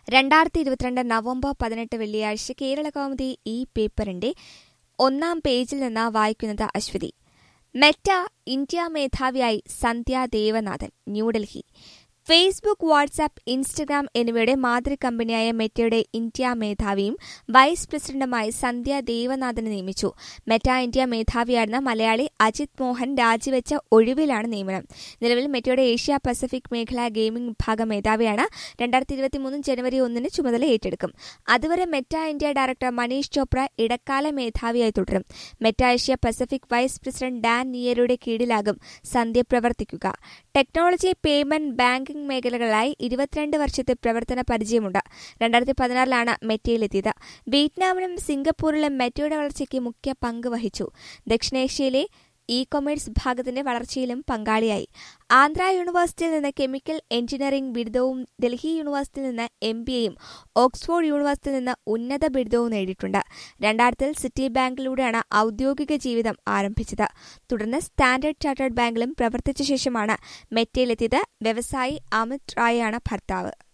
രണ്ടായിരത്തി ഇരുപത്തിരണ്ട് നവംബർ പതിനെട്ട് വെള്ളിയാഴ്ച കേരള കൗമുദി ഈ പേപ്പറിന്റെ ഒന്നാം പേജിൽ നിന്ന് വായിക്കുന്നത് അശ്വതി മെറ്റ ഇന്ത്യ മേധാവിയായി Sandhya Devanathan New Delhi Facebook WhatsApp Instagram എന്നിവയുടെ മാതൃ കമ്പനിയായ മെറ്റയുടെ ഇന്ത്യ മേധാവിയും വൈസ് പ്രസിഡന്റുമായി സന്ധ്യ ദേവനാഥനെ നിയമിച്ചു മെറ്റ ഇന്ത്യ മേധാവിയായിരുന്ന മലയാളി അജിത് മോഹൻ രാജിവെച്ച ഒഴിവിലാണ് നിയമനം നിലവിൽ മെറ്റയുടെ ഏഷ്യ പസഫിക് മേഖല ഗെയിമിംഗ് വിഭാഗം മേധാവിയാണ് രണ്ടായിരത്തി ഇരുപത്തിമൂന്ന് ജനുവരി ഒന്നിന് ചുമതല ഏറ്റെടുക്കും അതുവരെ Meta India director Manish Chopra ഇടക്കാല മേധാവിയായി തുടരും Meta Asia Pacific vice president Dan നിയരുടെ കീഴിലാകും സന്ധ്യ പ്രവർത്തിക്കുക ടെക്നോളജി പേയ്മെന്റ് ബാങ്കിംഗ് മേഖലകളിലായി ഇരുപത്തിരണ്ട് വർഷത്തെ പ്രവർത്തന പരിചയമുണ്ട് രണ്ടായിരത്തി പതിനാറിലാണ് മെറ്റയിലെത്തിയത് വിയറ്റ്നാമിലും സിംഗപ്പൂരിലും മെറ്റയുടെ വളർച്ചയ്ക്ക് മുഖ്യ പങ്ക് വഹിച്ചു ദക്ഷിണേഷ്യയിലെ ഇ കൊമേഴ്സ് വിഭാഗത്തിന്റെ വളർച്ചയിലും പങ്കാളിയായി ആന്ധ്ര യൂണിവേഴ്സിറ്റിയിൽ നിന്ന് കെമിക്കൽ എഞ്ചിനീയറിംഗ് ബിരുദവും ഡൽഹി യൂണിവേഴ്സിറ്റിയിൽ നിന്ന് എം ബി എയും ഓക്സ്ഫോർഡ് യൂണിവേഴ്സിറ്റിയിൽ നിന്ന് ഉന്നത ബിരുദവും നേടിയിട്ടുണ്ട് രണ്ടായിരത്തിൽ സിറ്റി ബാങ്കിലൂടെയാണ് ഔദ്യോഗിക ജീവിതം ആരംഭിച്ചത് തുടർന്ന് സ്റ്റാൻഡേർഡ് ചാർട്ടേഡ് ബാങ്കിലും പ്രവർത്തിച്ച ശേഷമാണ് മെറ്റയിലെത്തിയത് വ്യവസായി അമിത് റായാണ് ഭർത്താവ്